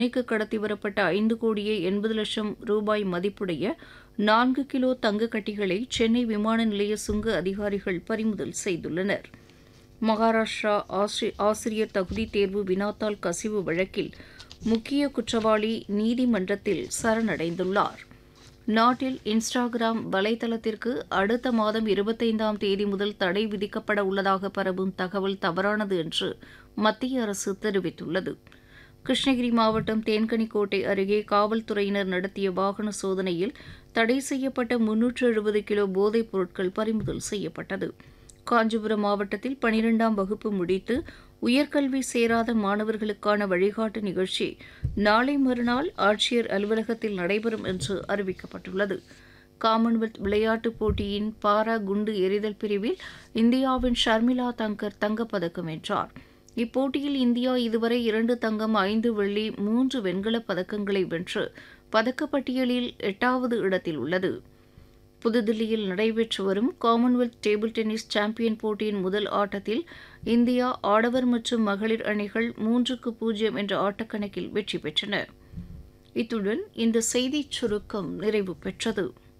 சென்னைக்கு கடத்தி வரப்பட்ட ஐந்து கோடியே எண்பது லட்சம் ரூபாய் மதிப்புடைய நான்கு கிலோ தங்க கட்டிகளை சென்னை விமான நிலைய சுங்க அதிகாரிகள் பறிமுதல் செய்துள்ளனர் மகாராஷ்டிரா ஆசிரி- ஆசிரியர் தகுதி தேர்வு வினாத்தாள் கசிவு வழக்கில் முக்கிய குற்றவாளி நீதிமன்றத்தில் சரணடைந்துள்ளார் நாட்டில் இன்ஸ்டாகிராம் வலைதளத்திற்கு அடுத்த மாதம் இருபத்தைந்தாம் தேதி முதல் தடை விதிக்கப்பட உள்ளதாக பரவும் தகவல் தவறானது என்று மத்திய அரசு தெரிவித்துள்ளது கிருஷ்ணகிரி மாவட்டம் தேன்கனிக்கோட்டை அருகே காவல்துறையினர் நடத்திய வாகன சோதனையில் தடை செய்யப்பட்ட முன்னூற்று எழுபது கிலோ போதைப் பொருட்கள் பறிமுதல் செய்யப்பட்டது காஞ்சிபுரம் மாவட்டத்தில் பனிரெண்டாம் வகுப்பு முடித்து உயர்கல்வி சேராத மாணவர்களுக்கான வழிகாட்டு நிகழ்ச்சி நாளை மறுநாள் ஆட்சியர் அலுவலகத்தில் நடைபெறும் என்று அறிவிக்கப்பட்டுள்ளது காமன்வெல்த் விளையாட்டுப் போட்டியின் பாரா குண்டு எறிதல் பிரிவில் இந்தியாவின் ஷர்மிளா தங்கர் தங்கப்பதக்கம் வென்றார் இப்போட்டியில் இந்தியா இதுவரை இரண்டு தங்கம் ஐந்து வெள்ளி மூன்று வெண்கலப் பதக்கங்களை வென்று பதக்கப்பட்டியலில் எட்டாவது இடத்தில் உள்ளது புதுதில்லியில் நடைபெற்று வரும் காமன்வெல்த் டேபிள் டென்னிஸ் சாம்பியன் போட்டியின் முதல் ஆட்டத்தில் இந்தியா ஆடவர் மற்றும் மகளிர் அணிகள் மூன்றுக்கு பூஜ்ஜியம் என்ற ஆட்டக்கணக்கில் வெற்றி பெற்றன இத்துடன் இந்த செய்திச் சுருக்கம் நிறைவு பெற்றது